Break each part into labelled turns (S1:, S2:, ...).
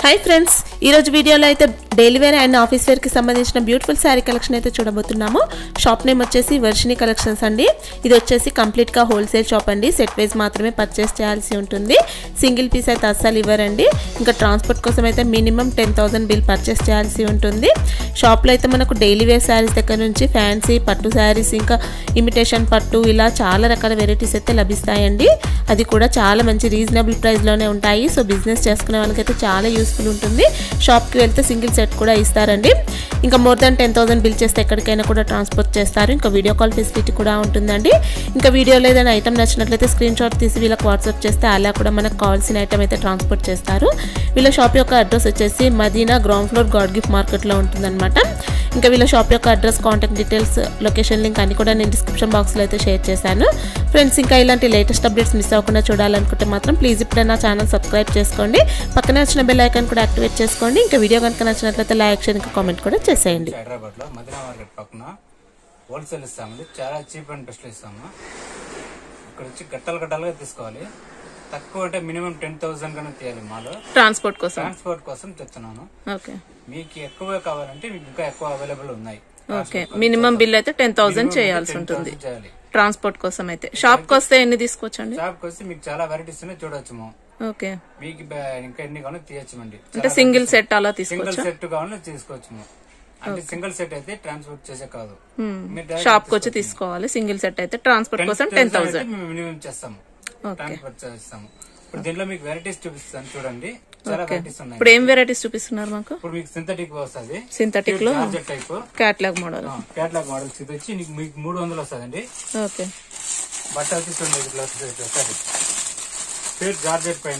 S1: Hi friends ఈరోజు వీడియోలో అయితే డైలీ వేర్ అండ్ ఆఫీస్ వేర్కి సంబంధించిన బ్యూటిఫుల్ శారీ కలెక్షన్ అయితే చూడబోతున్నాము షాప్ నేమ్ వచ్చేసి వర్షిని కలెక్షన్స్ అండి ఇది వచ్చేసి కంప్లీట్గా హోల్సేల్ షాప్ అండి సెట్ వైజ్ మాత్రమే పర్చేస్ చేయాల్సి ఉంటుంది సింగిల్ పీస్ అయితే అస్సలు ఇవ్వరండి ఇంకా ట్రాన్స్పోర్ట్ కోసం అయితే minimum ten thousand bill purchase చేయాల్సి ఉంటుంది షాప్లో అయితే మనకు డైలీ వేర్ శారీస్ దగ్గర నుంచి ఫ్యాన్సీ పట్టు శారీస్ ఇంకా ఇమిటేషన్ పట్టు ఇలా చాలా రకాల వెరైటీస్ అయితే లభిస్తాయండి అది కూడా చాలా మంచి రీజనబుల్ ప్రైస్లోనే ఉంటాయి సో బిజినెస్ చేసుకునే వాళ్ళకైతే చాలా యూస్ఫుల్ ఉంటుంది షాప్కి వెళ్తే సింగిల్ సెట్ కూడా ఇస్తారండి ఇంకా more than ten thousand bill చేస్తే ఎక్కడికైనా కూడా ట్రాన్స్పోర్ట్ చేస్తారు ఇంకా వీడియో కాల్ ఫెసిలిటీ కూడా ఉంటుందండి ఇంకా వీడియోలో ఏదైనా ఐటమ్ నచ్చినట్లయితే స్క్రీన్ షాట్ తీసి వీళ్ళకి వాట్సాప్ చేస్తే అలా కూడా మనకు కావాల్సిన ఐటమ్ అయితే ట్రాన్స్పోర్ట్ చేస్తారు వీళ్ళ షాప్ యొక్క అడ్రస్ వచ్చేసి Madina ground floor God gift మార్కెట్లో ఉంటుందన్నమాట ఇంకా వీళ్ళ షాప్ యొక్క address contact details location link అన్ని కూడా నేను డిస్క్రిప్షన్ బాక్స్లో అయితే షేర్ చేశాను ఫ్రెండ్స్ ఇంకా ఇలాంటి లేటెస్ట్ అప్డేట్స్ మిస్ అవ్వకుండా చూడాలనుకుంటే మాత్రం ప్లీజ్ ఇప్పుడే నా ఛానల్ సబ్స్క్రైబ్ చేసుకోండి పక్కనే వచ్చిన బెల్ ఐకాన్ కూడా యాక్టివేట్ చేసుకోండి ఇంకా వీడియో కనుక నచ్చినట్లయితే లైక్ షేర్ ఇంకా కామెంట్ కూడా చేసేయండి
S2: హైదరాబాద్ లో మదీనా మార్కెట్ పక్కన హోల్సేల్ ఇస్తామండి చాలా చీప్ అండ్ బెస్ట్ ఇస్తాము ఇక్కడ వచ్చి గట్టలు గట్టలుగా తీసుకోవాలి తక్కువ అంటే మినిమం టెన్ థౌసండ్ కన్నా తీయాలి మాలో
S1: ట్రాన్స్పోర్ట్ కోసం
S2: ట్రాన్స్పోర్ట్ కోసం చెప్తున్నాను
S1: ఓకే
S2: మీకు ఎక్కువ కావాలంటే మీకు ఇంకా ఎక్కువ అవైలబుల్ ఉన్నాయి
S1: ఓకే మినిమం బిల్ అయితే టెన్ థౌసండ్ చేయాల్సి
S2: 10,000
S1: ఉంటుంది
S2: చేయాలి
S1: ట్రాన్స్పోర్ట్ కోసం అయితే షాప్కి వస్తే ఎన్ని తీసుకోవచ్చండి
S2: షాప్కి వస్తే మీకు చాలా వెరైటీస్ ఉన్నాయి చూడొచ్చు
S1: ఓకే
S2: మీకు బ- ఇంకా ఎన్ని కావాలో తీయచ్చుమండి
S1: అంటే సింగిల్ సెట్ అలా
S2: సింగిల్
S1: తీసుకోవచ్చా
S2: సెట్ కావాలో తీసుకోవచ్చు అంటే సింగిల్ సెట్ అయితే ట్రాన్స్పోర్ట్ చేసే కాదు మీరు direct
S1: షాప్కి వచ్చి తీసుకోవాలి సింగిల్ సెట్ అయితే ట్రాన్స్పోర్ట్ కోసం టెన్ థౌసండ్
S2: అయితే మేము మినిమం చేస్తాము
S1: ఓకే
S2: ట్రాన్స్పోర్ట్ చేస్తాము ఇప్పుడు దీంట్లో మీకు వెరైటీస్ చూపిస్తాను చూడండి చాలా వెరైటీస్ ఉన్నాయి
S1: ఇప్పుడు ఏం వెరైటీస్ చూపిస్తున్నారు మాకు
S2: ఇప్పుడు మీకు సింథటిక్ వస్తుంది
S1: సింథటిక్ లో
S2: charger type
S1: catalogue model
S2: catalogue models ఇది వచ్చి నీకు మీకు మూడు వందలు వస్తుందండి
S1: ఓకే
S2: బట్ట వచ్చి చూడండి ఇట్లా వస్తుంది ఇట్లా వస్తుంది ప్యూర్ జార్జెట్ పైన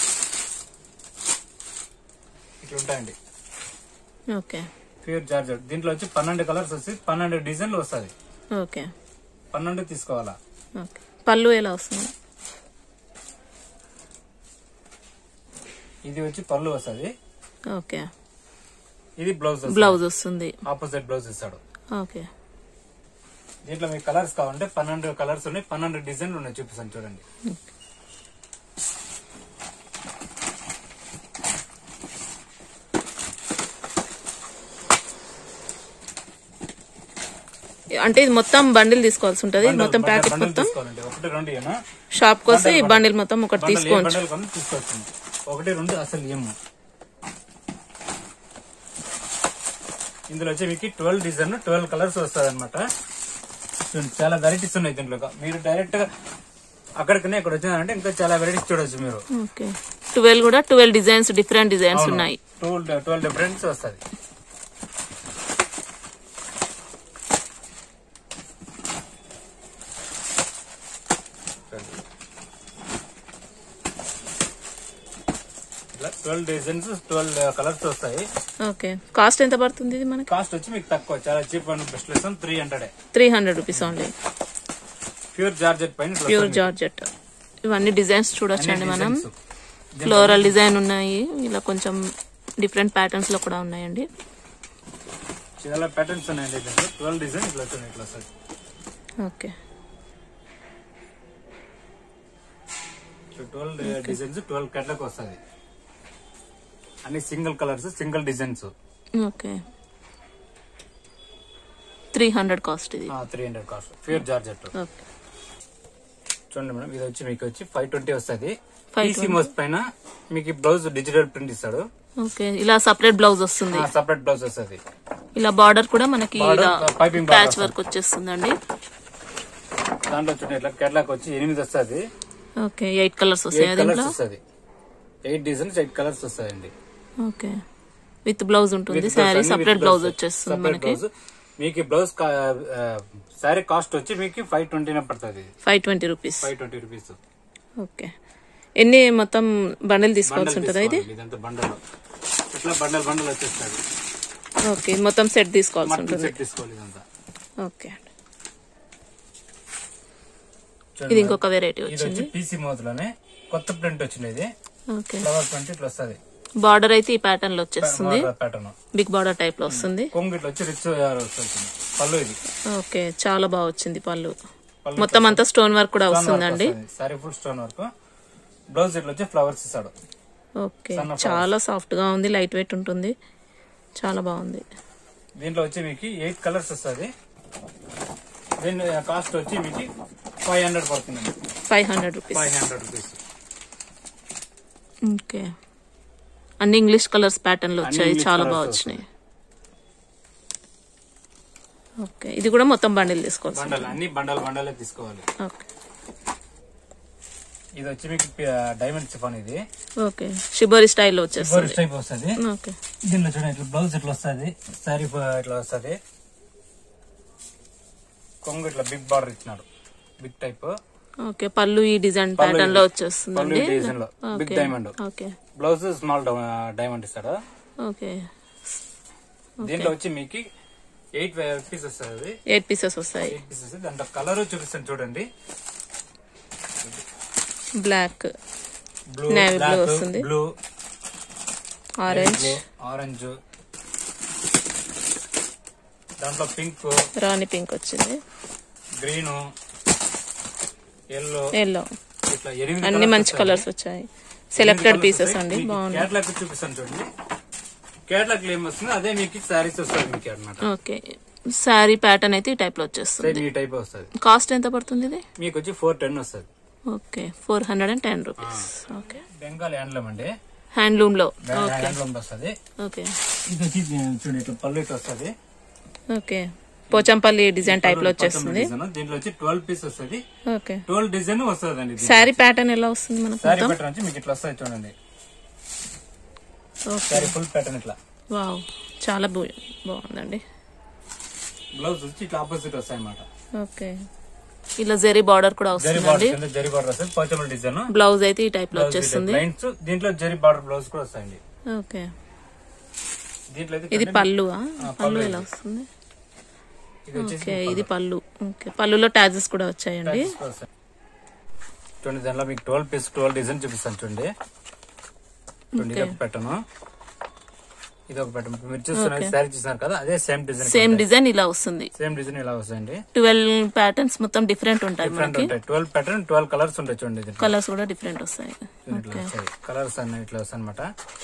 S2: ఇట్లా ఉంటాయండి
S1: ఓకే
S2: ప్యూర్ జార్జెట్ దీంట్లో వచ్చి పన్నెండు కలర్స్ వస్తాయి పన్నెండు డిజైన్లు వస్తుంది
S1: ఓకే
S2: పన్నెండు తీసుకోవాలా
S1: ఓకే పళ్ళు ఎలా వస్తుంది
S2: ఇది వచ్చి పళ్ళు వస్తుంది
S1: ఓకే
S2: ఇది బ్లౌజ్
S1: బ్లౌజ్ వస్తుంది
S2: ఆపోజిట్ బ్లౌజ్ ఇస్తాడు
S1: ఓకే
S2: దీంట్లో మీకు కలర్స్ కావాలంటే పన్నెండు కలర్స్ ఉన్నాయి పన్నెండు డిజైన్లు ఉన్నాయి చూపిస్తాను చూడండి
S1: అంటే ఇది మొత్తం బండిల్ తీసుకోవాల్సి ఉంటుంది ఇది మొత్తం ప్యాకెట్
S2: బండల్
S1: మొత్తం
S2: తీసుకోవాలండి ఒకటి రెండు ఏనా
S1: షాప్ కి వస్తే ఈ బండిల్ మొత్తం ఒకటి
S2: బండల్ ఏ
S1: తీసుకోవచ్చు
S2: బండల్ కొన్నా తీసుకోవచ్చు ఒకటి రెండు అసలు ఏము ఇందులో వచ్చి మీకు ట్వెల్వ్ డిజైన్ ట్వెల్వ్ కలర్స్ వస్తుంది అనమాట చాలా వెరైటీస్ ఉన్నాయి దీంట్లో మీరు డైరెక్ట్ గా అక్కడికనే ఇక్కడ వచ్చినారంటే ఇంకా చాలా వెరైటీస్ చూడొచ్చు మీరు
S1: ఓకే ట్వెల్వ్ కూడా ట్వెల్వ్ డిజైన్స్ డిఫరెంట్ డిజైన్స్ ఉన్నాయి
S2: టూ ట్వెల్వ్ డిఫరెన్స్ వస్తుంది ట్వెల్వ్ డిజైన్స్ ట్వెల్వ్ కలర్స్ వస్తాయి
S1: ఓకే కాస్ట్ ఎంత పడుతుంది ఇది మనకి
S2: కాస్ట్ వచ్చి మీకు తక్కువ చాలా cheap and best lesson three hundred
S1: three hundred rupees only
S2: pure georgette పైన ఇట్లా
S1: ప్యూర్
S2: వస్తుంది.
S1: జార్జెట్ ఇవన్నీ డిజైన్స్ చూడొచ్చండి
S2: అన్ని
S1: మనం
S2: designs.
S1: ఫ్లోరల్ డిజైన్ ఉన్నాయి ఇలా కొంచెం డిఫరెంట్ ప్యాటర్న్స్ లో కూడా ఉన్నాయండి
S2: చాలా ప్యాటర్న్స్ ఉన్నాయండి దీంట్లో ట్వెల్వ్ డిజైన్ ఇట్లా వస్తుంది ఇట్లా వస్తుంది
S1: ఓకే
S2: ట్వెల్వ్ డిజైన్స్ ట్వెల్వ్ కట్లకు వస్తుంది అన్ని single colours single designs
S1: okay three hundred cost ఇది
S2: three hundred cost pure georgette
S1: okay
S2: చూడండి మేడం ఇది వచ్చి మీకు వచ్చి ఫైవ్ ట్వంటీ వస్తుంది
S1: 520.
S2: ఈసీ మోస్ పైన మీకు బ్లౌజ్ డిజిటల్ ప్రింట్ ఇస్తాడు
S1: ఓకే ఇలా సపరేట్ బ్లౌజ్ వస్తుంది
S2: సపరేట్ బ్లౌజ్ వస్తుంది
S1: ఇలా బార్డర్ కూడా మనకి
S2: Border,
S1: ఇలా
S2: piping border
S1: ప్యాచ్ వర్క్ వచ్చేస్తుందండి
S2: దాంట్లో చూడండి ఇట్లా కేటలాక్ వచ్చి ఎనిమిది వస్తుంది
S1: ఓకే ఎయిట్ కలర్స్ వస్తాయి
S2: ఎయిట్ కలర్స్
S1: దీంట్లో
S2: వస్తుంది ఎయిట్ డిజైన్స్ ఎయిట్ కలర్స్ వస్తాయండి
S1: ఓకే విత్ బ్లౌజ్ ఉంటుంది శారీ సపరేట్ బ్లౌజ్ వచ్చేస్తుంది మనకి
S2: బ్లౌజ్ మీకు బ్లౌజ్ శారీ కాస్ట్ వచ్చి మీకు ఫైవ్ ట్వంటీనే పడుతుంది
S1: five twenty rupees
S2: five twenty rupees
S1: okay ఎన్ని మొత్తం బండిల్ తీసుకోవాల్సి ఉంటుందా ఇది
S2: ఇదంతా బండల్ ఇట్లా బండల్ బండల్ వచ్చేస్తుంది
S1: ఓకే మొత్తం సెట్ తీసుకోవాల్సి
S2: మట్టి
S1: ఉంటుంది
S2: సెట్ తీసుకోవాలి ఇదంతా
S1: ఓకే అండి
S2: చూడండి
S1: ఇది ఇంకొక వెరైటీ
S2: ఇది
S1: వచ్చింది
S2: వచ్చి పీసీ మోతలోనే కొత్త ప్రింట్ వచ్చింది ఇది
S1: ఓకే
S2: ఫ్లవర్ ప్రింట్ ఇట్లా వస్తుంది
S1: బార్డర్ అయితే ఈ ప్యాటర్న్ లో వచ్చేస్తుంది
S2: ప్యాటర్న్
S1: బిగ్ బార్డర్ టైప్ లో వస్తుంది
S2: కొంగు ఇట్లా వచ్చి రిచ్ వస్తుంది పళ్ళు ఇది
S1: ఓకే చాలా బాగా వచ్చింది పళ్ళు
S2: పళ్ళు
S1: మొత్తం అంతా స్టోన్ వర్క్ కూడా వస్తుందండి
S2: sari full stone work blouse ఇట్లా వచ్చి ఫ్లవర్స్ ఇస్తాడు
S1: ఓకే
S2: Son of
S1: చాలా సాఫ్ట్ గా ఉంది లైట్ వెయిట్ ఉంటుంది చాలా బాగుంది
S2: దీంట్లో వచ్చి మీకు ఎయిట్ కలర్స్ వస్తుంది దీని కాస్ట్ వచ్చి మీకు ఫైవ్ హండ్రెడ్ పడుతుందండి
S1: five hundred rupees
S2: five hundred rupees
S1: okay అన్ని ఇంగ్లీష్ కలర్స్ ప్యాటర్న్ లో
S2: అన్ని
S1: వచ్చాయి
S2: English
S1: చాలా
S2: colours
S1: బాగా వచ్చినాయి ఓకే ఇది కూడా మొత్తం బండిల్ తీసుకోవచ్చు
S2: బండల్ అన్ని బండల్ బండలే తీసుకోవాలి
S1: ఓకే
S2: ఇది వచ్చి మీకు డైమండ్ చిఫాన్ ఇది
S1: ఓకే షిబోరి స్టైల్లో
S2: బోరిస్
S1: వచ్చేస్తుంది
S2: టైప్ వస్తుంది
S1: ఓకే
S2: దీనిలో చూడండి ఇట్లా బ్లౌజ్ ఇట్లా వస్తుంది శారీ ఇట్లా వస్తుంది కొంగు ఇట్లా బిగ్ బార్డర్ ఇచ్చినాడు బిగ్ టైప్
S1: ఓకే పళ్ళు ఈ డిజైన్
S2: పళ్ళు
S1: ప్యాటర్న్
S2: ఇది.
S1: లో
S2: పళ్ళు
S1: వచ్చేస్తుందండి
S2: ఈ design లో. Big
S1: okay
S2: diamond.
S1: Okay
S2: blouse small diamond ఇస్తాడు
S1: ఓకే
S2: దీంట్లో వచ్చి మీకు ఎయిట్ పీస్ వస్తుంది
S1: ఎయిట్ పీసెస్ వస్తాయి
S2: ఎయిట్ పీసెస్ దాంట్లో కలర్ చూపిస్తాను చూడండి
S1: black
S2: blue
S1: Navy blue
S2: black
S1: వస్తుంది.
S2: బ్లూ
S1: ఆరెంజ్
S2: ఆరెంజ్ దాంట్లో పింక్
S1: రాణి పింక్ వచ్చింది
S2: గ్రీన్ ఎల్లో
S1: ఎల్లో
S2: ఇట్లా ఎనిమిది
S1: అన్ని మంచి కలర్స్ వచ్చాయి సెలెక్టెడ్ పీసెస్ అండి బాగున్నాయి
S2: కేటలాగ్ చూపిస్తాను చూడండి కేటలాగ్ ఏం వస్తుంది అదే మీకు సారీస్ వస్తుంది మీకు అనమాట
S1: ఓకే శారీ ప్యాటర్న్ అయితే ఈ టైప్ లో వచ్చేస్తుంది
S2: సేమ్ ఈ టైప్ వస్తుంది
S1: కాస్ట్ ఎంత పడుతుంది ఇది
S2: మీకు వచ్చి ఫోర్ టెన్ వస్తుంది
S1: okay four hundred and ten rupees okay
S2: Bengal handloom అండి
S1: హ్యాండ్లూమ్ లో ఓకే
S2: హ్యాండ్లూమ్ వస్తుంది
S1: ఓకే
S2: ఇది వచ్చి చూడండి ఇట్లా పళ్ళు ఇట్లా వస్తుంది
S1: ఓకే పోచంపల్లి డిజైన్ టైప్ లో వచ్చేస్తుంది
S2: దీంట్లో వచ్చి ట్వెల్వ్ పీస్ వస్తుంది
S1: ఓకే
S2: ట్వెల్వ్ డిజైన్ వస్తుంది అండి
S1: శారీ ప్యాటర్న్ ఎలా వస్తుంది మనకు
S2: సారీ
S1: మొత్తం
S2: ప్యాటర్న్ వచ్చి మీకు ఇట్లా వస్తుంది చూడండి
S1: ఓకే
S2: సారీ ఫుల్ ప్యాటర్న్ ఇట్లా
S1: వావ్ చాలా బా- బాగుందండి
S2: బ్లౌజ్ వచ్చి ఇట్లా ఆపోజిట్ వస్తాయి అనమాట
S1: ఓకే ఇలా జెరీ బార్డర్ కూడా
S2: జరీ
S1: వస్తుందండి
S2: బార్డర్ కింద జరీ బార్డర్ వస్తుంది పోచమల్ డిజైన్
S1: బ్లౌజ్ అయితే ఈ టైప్ లో వచ్చేస్తుంది
S2: లైన్స్ దీంట్లో జరీ బార్డర్ బ్లౌజ్ కూడా వస్తాయండి
S1: ఓకే
S2: దీంట్లో అయితే
S1: ఇది
S2: చూడండి,
S1: పళ్ళు
S2: ఆ,
S1: పళ్ళు
S2: పళ్ళు
S1: ఎలా
S2: ఇది.
S1: వస్తుంది
S2: ఇది వచ్చేసి
S1: ఓకే ఇది పళ్ళు ఓకే పళ్ళులో టాజెస్ కూడా వచ్చాయండి
S2: patches కూడా వస్తాయి. చూడండి దాంట్లో మీకు ట్వెల్వ్ పీస్ ట్వెల్వ్ డిజైన్ చూపిస్తాను చూడండి చూడండి ఇది ఒక పెట్టను ఇది ఒక పెట్టను మీరు చూస్తున్నారు శారీ చూస్తున్నారు కదా అదే సేమ్ డిజైన్
S1: సేమ్ డిజైన్ ఇలా వస్తుంది
S2: సేమ్ డిజైన్ ఇలా వస్తాయండి
S1: ట్వెల్వ్ ప్యాటర్న్స్ మొత్తం డిఫరెంట్ ఉంటాయి
S2: డిఫరెంట్
S1: మనకి
S2: ఉంటాయి ట్వెల్వ్ ప్యాటర్న్ ట్వెల్వ్ కలర్స్ ఉంటాయి చూడండి దీంట్లో.
S1: కలర్స్ కూడా డిఫరెంట్ వస్తాయి
S2: ఇట్లా వస్తాయి కలర్స్ అన్ని ఇట్లా వస్తాయి అనమాట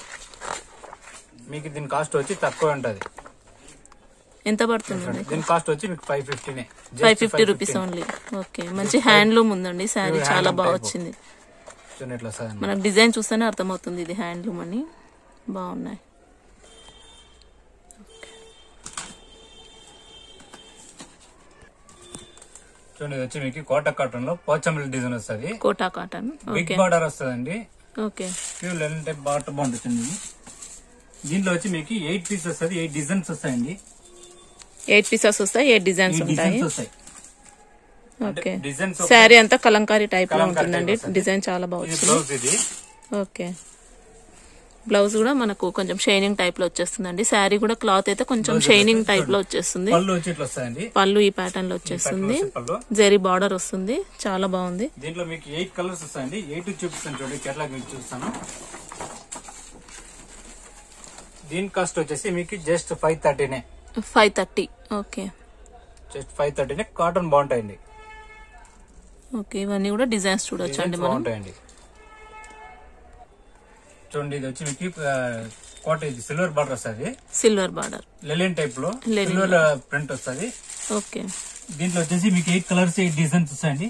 S2: మీకు దీని కాస్ట్ వచ్చి తక్కువ ఉంటది
S1: ఎంత పడుతుంది
S2: దీని కాస్ట్ వచ్చి మీకు ఫైవ్ ఫిఫ్టీనే
S1: five fifty rupees only okay మంచి హ్యాండ్లూమ్ ఉందండి శారీ
S2: Pure
S1: చాలా
S2: handloom
S1: బాగా
S2: type.
S1: వచ్చింది
S2: చూడండి ఇట్లా వస్తుంది అన్నమాట.
S1: మనకు డిజైన్ చూస్తేనే అర్థమవుతుంది ఇది హ్యాండ్లూమ్ అని బాగున్నాయి
S2: చూడండి ఇది వచ్చి మీకు కోట కాటన్ లో పోచంబల్ డిజైన్ వస్తుంది
S1: Kota cotton
S2: big
S1: okay
S2: border వస్తుందండి
S1: ఓకే
S2: ప్యూర్ లెన్ టైప్ బాటర్ బాగుంటుంది ఇది. దీంట్లో వచ్చి మీకు ఎయిట్ పీస్ వస్తుంది ఎయిట్ డిజైన్స్ వస్తాయండి
S1: ఎయిట్ పీసెస్ వస్తాయి ఎయిట్ డిజైన్స్
S2: ఎయిట్
S1: ఉంటాయి
S2: డిజైన్స్ వస్తాయి
S1: ఓకే
S2: డిజైన్స్
S1: శారీ అంతా కలంకారీ టైప్ లో
S2: కలంకారీ
S1: ఉంటుందండి
S2: type వస్తుంది.
S1: డిజైన్ చాలా బాగా
S2: ఇది
S1: వచ్చింది
S2: బ్లౌజ్ ఇది
S1: ఓకే బ్లౌజ్ కూడా మనకు కొంచెం షైనింగ్ టైప్ లో వచ్చేస్తుందండి శారీ కూడా క్లాత్ అయితే కొంచెం షైనింగ్ టైప్ లో వచ్చేస్తుంది
S2: పళ్ళు వచ్చి ఇట్లా వస్తాయండి
S1: పళ్ళు ఈ ప్యాటర్న్ లో వచ్చేస్తుంది
S2: వస్తుంది పళ్ళు
S1: జరీ బార్డర్ వస్తుంది చాలా బాగుంది
S2: దీంట్లో మీకు ఎయిట్ కలర్స్ వస్తాయండి ఎయిట్ చూపిస్తాను చూడండి కేటలాగ్ మీకు చూస్తాను దీని కాస్ట్ వచ్చేసి మీకు జస్ట్ ఫైవ్ థర్టీనే
S1: five thirty okay
S2: just five థర్టీనే కాటన్ బాగుంటాయండి
S1: ఓకే ఇవన్నీ కూడా డిజైన్స్ చూడొచ్చు అండి
S2: Designs
S1: మనం
S2: బాగుంటాయండి చూడండి ఇది వచ్చి మీకు ఆ, కోట ఇది సిల్వర్ బార్డర్ వస్తుంది
S1: సిల్వర్ బార్డర్
S2: లెలిన్ టైప్ లో
S1: Linen.
S2: సిల్వర్ ప్రింట్ వస్తుంది
S1: ఓకే
S2: దీంట్లో వచ్చేసి మీకు ఎయిట్ కలర్స్ ఎయిట్ డిజైన్స్ వస్తాయండి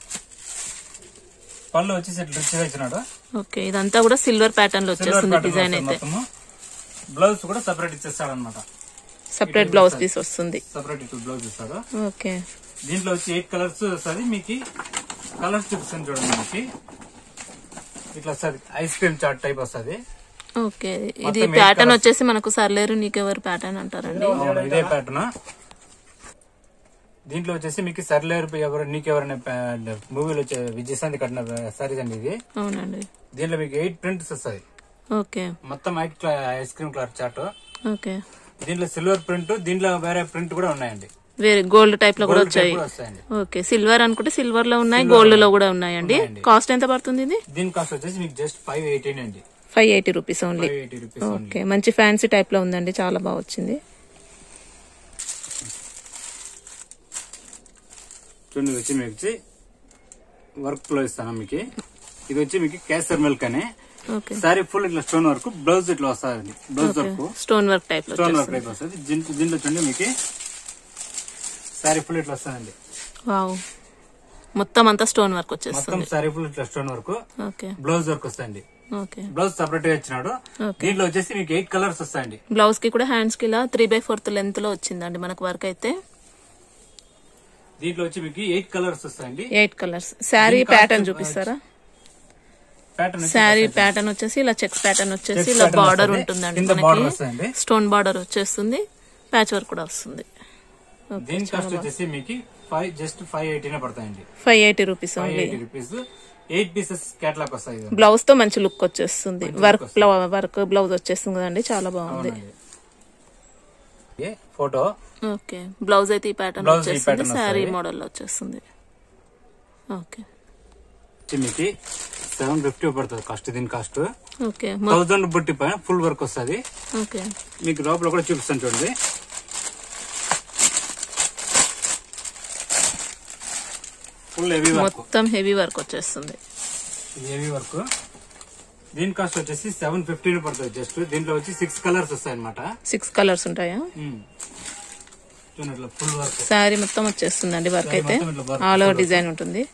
S2: పళ్ళు వచ్చేసి ఇట్లా రిచ్గా ఇచ్చినాడు
S1: ఓకే ఇదంతా కూడా సిల్వర్ ప్యాటర్న్ లో
S2: సిల్వర్
S1: వచ్చేస్తుంది డిజైన్ అయితే
S2: మొత్తము బ్లౌజ్ కూడా సపరేట్ ఇచ్చేస్తాడు అనమాట
S1: సపరేట్ బ్లౌజ్ పీస్ వస్తుంది
S2: సపరేట్ ఇటు బ్లౌజ్ ఇస్తాడు
S1: ఓకే
S2: దీంట్లో వచ్చి ఎయిట్ కలర్స్ వస్తుంది మీకు కలర్స్ చూపిస్తాను చూడండి మీకు ఇట్లా వస్తుంది ఐస్ క్రీమ్ చాట్ టైప్ వస్తుంది
S1: ఓకే ఇది
S2: మొత్తం eight
S1: ప్యాటర్న్
S2: colours.
S1: వచ్చేసి మనకు సర్లేరు నీకెవరు ప్యాటర్న్ అంటారండి
S2: ఇదే ప్యాటర్న్ దీంట్లో వచ్చేసి మీకు సర్లేరు ఎవరు నీకెవరైనా మూవీలో వచ్చే విజయశాంతి కట్టిన సారీస్ అండి ఇది
S1: అవునండి
S2: దీంట్లో మీకు ఎయిట్ ప్రింట్స్ వస్తాయి
S1: ఓకే
S2: మొత్తం ఐట్ ఐస్ క్రీమ్ కలర్ చాట్
S1: ఓకే
S2: దీంట్లో సిల్వర్ ప్రింట్ దీంట్లో వేరే ప్రింట్ కూడా ఉన్నాయండి
S1: వేరే గోల్డ్ టైప్ లో కూడా
S2: Gold type
S1: వచ్చాయి
S2: కూడా వస్తాయండి
S1: ఓకే సిల్వర్ అనుకుంటే సిల్వర్ లో ఉన్నాయి గోల్డ్ లో కూడా ఉన్నాయండి
S2: ఉన్నాయండి.
S1: కాస్ట్ ఎంత పడుతుంది ఇది
S2: దీని కాస్ట్ వచ్చేసి మీకు జస్ట్ ఫైవ్ ఎయిటీన్ అండి
S1: five eighty rupees only
S2: five eighty rupees
S1: okay మంచి ఫ్యాన్సీ టైప్ లో ఉందండి చాలా బాగా వచ్చింది
S2: చూడండి ఇది వచ్చి మీకు వచ్చి వర్క్ లో ఇస్తాను మీకు ఇది వచ్చి మీకు కేసర్ మిల్క్ అని
S1: ఓకే
S2: సారీ ఫుల్ ఇట్లా స్టోన్ వర్క్ బ్లౌజ్ ఇట్లా వస్తుంది blouse work
S1: stone work type లో
S2: స్టోన్ వర్క్ టైప్ వస్తుంది దీంట్లో దీంట్లో చూడండి మీకు సారీ ఫుల్ ఇట్లా వస్తుందండి
S1: వావ్ మొత్తం అంతా స్టోన్ వర్క్
S2: మొత్తం
S1: వచ్చేస్తుంది
S2: సారీ ఫుల్ ఇట్లా stone work
S1: okay
S2: blouse work వస్తుంది
S1: ఓకే
S2: బ్లౌజ్ సపరేట్ గా ఇచ్చినాడు
S1: ఓకే
S2: దీంట్లో వచ్చేసి మీకు ఎయిట్ కలర్స్ వస్తాయండి
S1: బ్లౌజ్ కి కూడా హ్యాండ్స్ కి ఇలా త్రీ బై ఫోర్త్ లెంత్ లో వచ్చిందండి మనకు వర్క్ అయితే
S2: దీంట్లో వచ్చి మీకు ఎయిట్ కలర్స్ వస్తాయండి
S1: ఎయిట్ కలర్స్ శారీ
S2: దీని cost
S1: ప్యాటర్న్ చూపిస్తారా
S2: ప్యాటర్న్
S1: శారీ ప్యాటర్న్ వచ్చేసి ఇలా చెక్స్ ప్యాటర్న్ వచ్చేసి
S2: Checks
S1: ఇలా
S2: pattern
S1: బార్డర్
S2: వస్తది.
S1: ఉంటుందండి
S2: కింద border
S1: మనకి
S2: వస్తదండి.
S1: స్టోన్ బార్డర్ వచ్చేస్తుంది ప్యాచ్ వర్క్ కూడా వస్తుంది
S2: దీని కాస్ట్ వచ్చేసి మీకు ఫైవ్ జస్ట్ ఫైవ్ ఎయిటీనే పడతాయండి
S1: five eighty rupees
S2: five
S1: only
S2: eighty rupees eight pieces catalogue వస్తాయి ఇది.
S1: బ్లౌజ్ తో మంచి లుక్ వచ్చేస్తుంది వర్క్ వర్క్ బ్లౌజ్ వచ్చేస్తుంది కదండి చాలా బాగుంది
S2: ఏ ఫోటో
S1: ఓకే బ్లౌజ్ అయితే ఈ ప్యాటర్న్
S2: Blouse ఈ
S1: వచ్చేస్తుంది
S2: pattern
S1: శారీ
S2: వస్తది.
S1: మోడల్ లో వచ్చేస్తుంది ఓకే
S2: వచ్చి మీకు సెవెన్ ఫిఫ్టీ పడుతుంది కాస్ట్ దీని కాస్ట్
S1: ఓకే
S2: థౌజండ్ బుట్టి పైన ఫుల్ వర్క్ వస్తుంది
S1: ఓకే
S2: మీకు లోపల కూడా చూపిస్తాను చూడండి ఫుల్ హెవీ వర్క్
S1: మొత్తం హెవీ వర్క్ వచ్చేస్తుంది
S2: హెవీ వర్క్ దీని కాస్ట్ వచ్చేసి సెవెన్ ఫిఫ్టీ పడుతుంది జస్ట్ దీంట్లో వచ్చి సిక్స్ కలర్స్ వస్తాయి అనమాట
S1: సిక్స్ కలర్స్ ఉంటాయా
S2: చూడండి ఫుల్ వర్క్
S1: శారీ మొత్తం వచ్చేస్తుందండి వర్క్
S2: Saree
S1: అయితే
S2: మొత్తం ఇట్లా work
S1: ఆల్ ఓవర్ డిజైన్ ఉంటుంది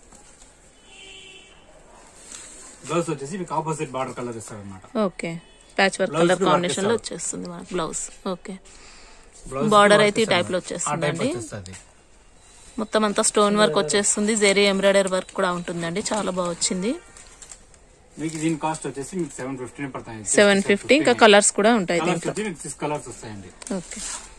S2: బ్లౌజ్ వచ్చేసి మీకు ఆపోజిట్ బార్డర్ కలర్ ఇస్తారు అనమాట
S1: okay patch work
S2: Blouse
S1: colour
S2: కి work
S1: కాంబినేషన్ లో
S2: ఇస్తారు.
S1: వచ్చేస్తుంది మనకు బ్లౌజ్ ఓకే
S2: బ్లౌజ్
S1: బార్డర్ అయితే ఈ టైప్ లో
S2: ఆ టైప్
S1: వచ్చేస్తుందండి
S2: వచ్చేస్తుంది
S1: మొత్తం అంతా స్టోన్ వర్క్ వచ్చేస్తుంది జెరీ ఎంబ్రాయిడరీ వర్క్ కూడా ఉంటుందండి చాలా బాగా వచ్చింది
S2: మీకు దీని కాస్ట్ వచ్చేసి మీకు సెవెన్ ఫిఫ్టీ పడతాయి
S1: సెవెన్ ఫిఫ్టీ ఇంకా కలర్స్ కూడా ఉంటాయి
S2: కలర్స్
S1: దీంట్లో
S2: వచ్చి మీకు సిక్స్ కలర్స్ వస్తాయండి
S1: ఓకే